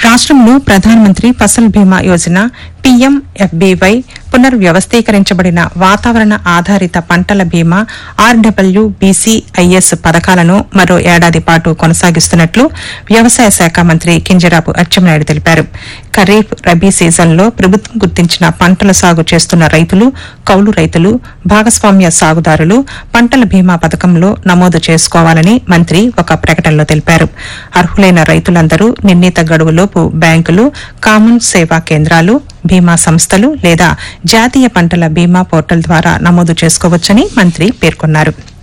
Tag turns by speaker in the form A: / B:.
A: రాష్ట్రంలో ప్రధానమంత్రి ఫసల్ బీమా యోజన పీఎంఎఫ్బీవై పునర్వ్యవస్థీకరించబడిన వాతావరణ ఆధారిత పంటల బీమా ఆర్డబ్ల్యూ బీసీఐఎస్ పథకాలను మరో ఏడాది పాటు కొనసాగిస్తున్నట్లు వ్యవసాయ శాఖ మంత్రి కింజరాపు అచ్చెన్నాయుడు తెలిపారు ఖరీఫ్ రబీ సీజన్లో ప్రభుత్వం గుర్తించిన పంటల సాగు చేస్తున్న రైతులు కౌలు రైతులు భాగస్వామ్య సాగుదారులు పంటల బీమా పథకంలో నమోదు చేసుకోవాలని మంత్రి ఒక ప్రకటనలో తెలిపారు అర్హులైన రైతులందరూ నిర్ణీత గడువులోపు బ్యాంకులు కామన్ సేవా కేంద్రాలు బీమా సంస్థలు లేదా జాతీయ పంటల బీమా పోర్టల్ ద్వారా నమోదు చేసుకోవచ్చని మంత్రి పేర్కొన్నారు